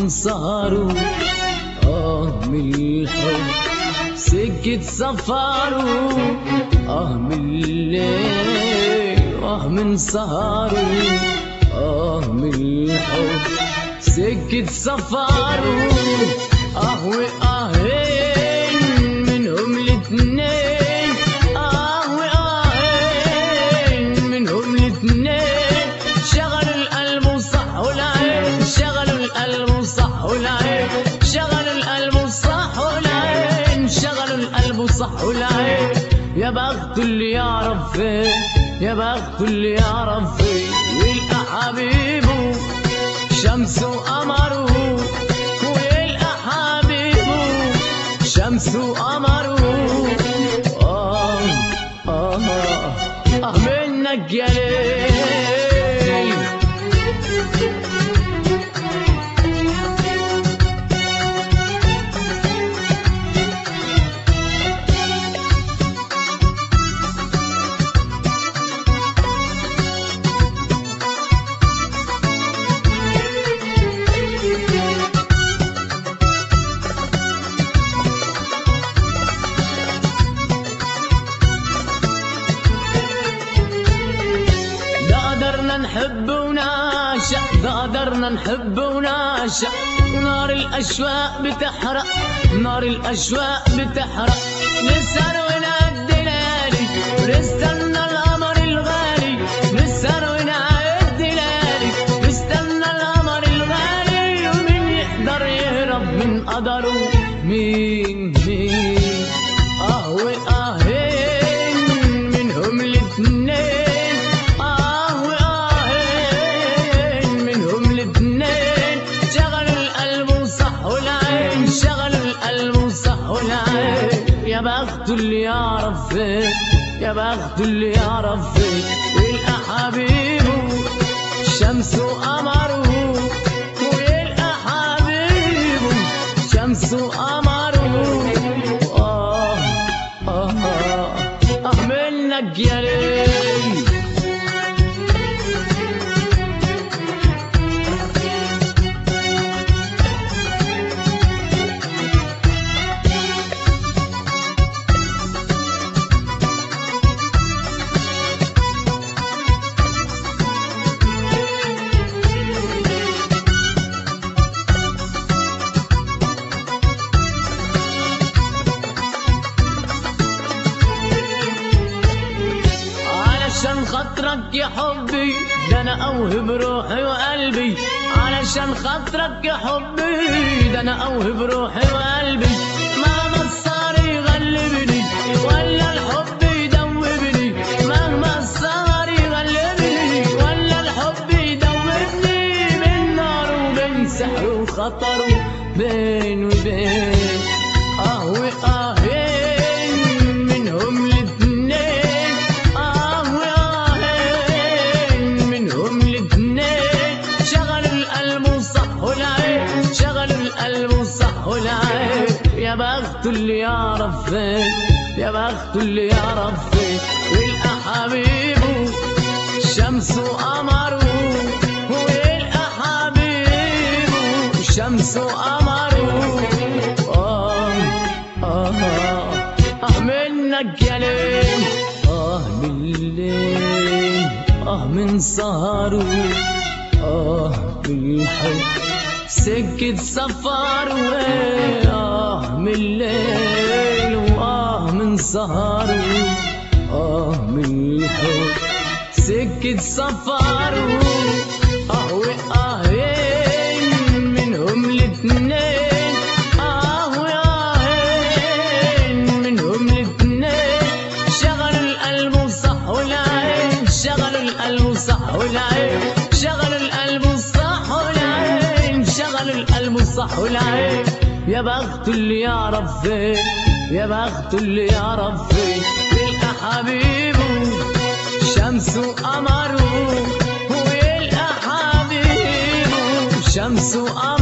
من سهره آه من الحب سكة سفره آه من الليل آه من سهره آه من الحب سكة سفره آه وآهين منهم الاتنين آه وآهين منهم الاتنين شغلوا القلب وصح والعين شغلوا القلب وصح والعين شغلوا القلب وصح والعين شغلوا القلب وصح والعين يا بخت اللي يعرف فين يا بخت اللي يعرف فين ويلقى حبيبه شمس وقمره ويلقى حبيبه شمس وقمره آه آه آه منك يا ليل ده قدرنا نحب ونعشق ده قدرنا نحب ونعشق نار الأشواق بتحرق نار الأشواق بتحرق نسهر ونعد ليالي نستنى القمر الغالي نسهر ونعد ليالي نستنى القمر الغالي ومين يقدر يهرب من قدره مين مين اه وآهين منهم الاتنين اه وآهين منهم الاتنين شغلوا القلب وصح والعين شغلوا القلب وصح والعين يا بخت اللي يعرف فين يا بخت اللي يعرف فين يلقى حبيبه شمس وقمره ويلقى حبيبه شمس وقمره آه آه آه آه منك يا ليل علشان خاطرك يا حبي ده انا اوهب روحي وقلبي علشان خاطرك يا حبي ده انا اوهب روحي وقلبي مهما السهر يغلبني ولا الحب يدوبني مهما السهر يغلبني ولا الحب يدوبني من نار وبين سحر وخطر بين وبين اه وآهين منهم الاتنين اه وآهين منهم الاتنين شغلوا القلب وصح والعين شغلوا القلب وصح والعين يا بخت اللي يعرف فين يا بخت اللي يعرف فين يلقى حبيبه شمس وقمره ويلقى حبيبه شمس وقمره آه آه آه آه منك يا ليل آه من الليل آه من سهره آه من الحب سكة سفر آه من الليل وآه من سهره آه من الحب سكة سفر آه وآهين منهم الاتنين آه وآهين منهم الاتنين شغلوا القلب وصح والعين شغلوا القلب وصح والعين شغلوا القلب وصح والعين شغلوا القلب وصح والعين يا بخت اللي يعرف فين يا بخت اللي يعرف فين يلقى حبيبه شمس وقمره ويلقى حبيبه شمس وقمره